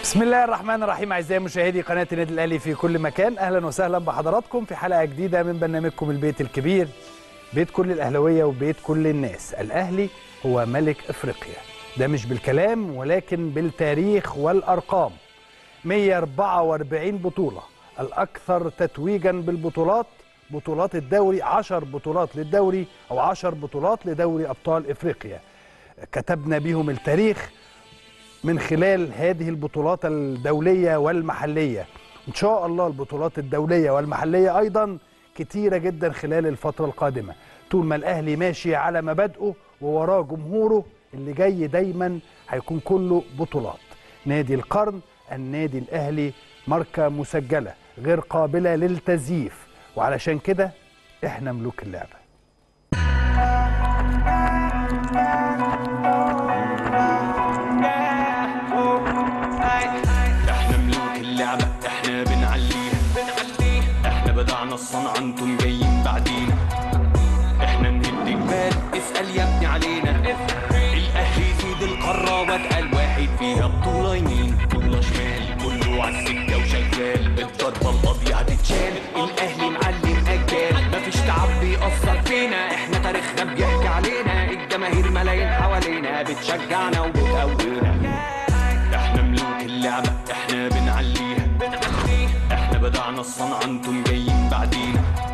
بسم الله الرحمن الرحيم اعزائي مشاهدي قناه النادي الاهلي في كل مكان اهلا وسهلا بحضراتكم في حلقه جديده من برنامجكم البيت الكبير بيت كل الاهلاويه وبيت كل الناس الاهلي هو ملك افريقيا ده مش بالكلام ولكن بالتاريخ والارقام 144 بطوله الاكثر تتويجا بالبطولات بطولات الدوري 10 بطولات للدوري او 10 بطولات لدوري ابطال افريقيا كتبنا بيهم التاريخ من خلال هذه البطولات الدولية والمحلية إن شاء الله البطولات الدولية والمحلية أيضا كتيرة جدا خلال الفترة القادمة طول ما الأهلي ماشي على مبادئه ووراه جمهوره اللي جاي دايما هيكون كله بطولات نادي القرن النادي الأهلي ماركة مسجلة غير قابلة للتزييف وعلشان كده احنا ملوك اللعبة احنا ملوك اللعبة احنا بنعليها احنا بدعنا الصنعة انتم جايين بعدينا احنا نهد جبال اسأل يا ابني علينا الاهلي سيد القارة واتقل واحد فيها بطولة يمين بطولة شمال كله عالسكة وشغال الضربة القاضية هتتشال الاهلي معلم اجيال مفيش تعب بيأثر فينا احنا تاريخنا بيحكي علينا الجماهير ملايين حوالينا بتشجعنا وبتقوينا احنا ملوك اللعبة احنا بنعليها احنا بدعنا الصنعة انتم جايين بعدينا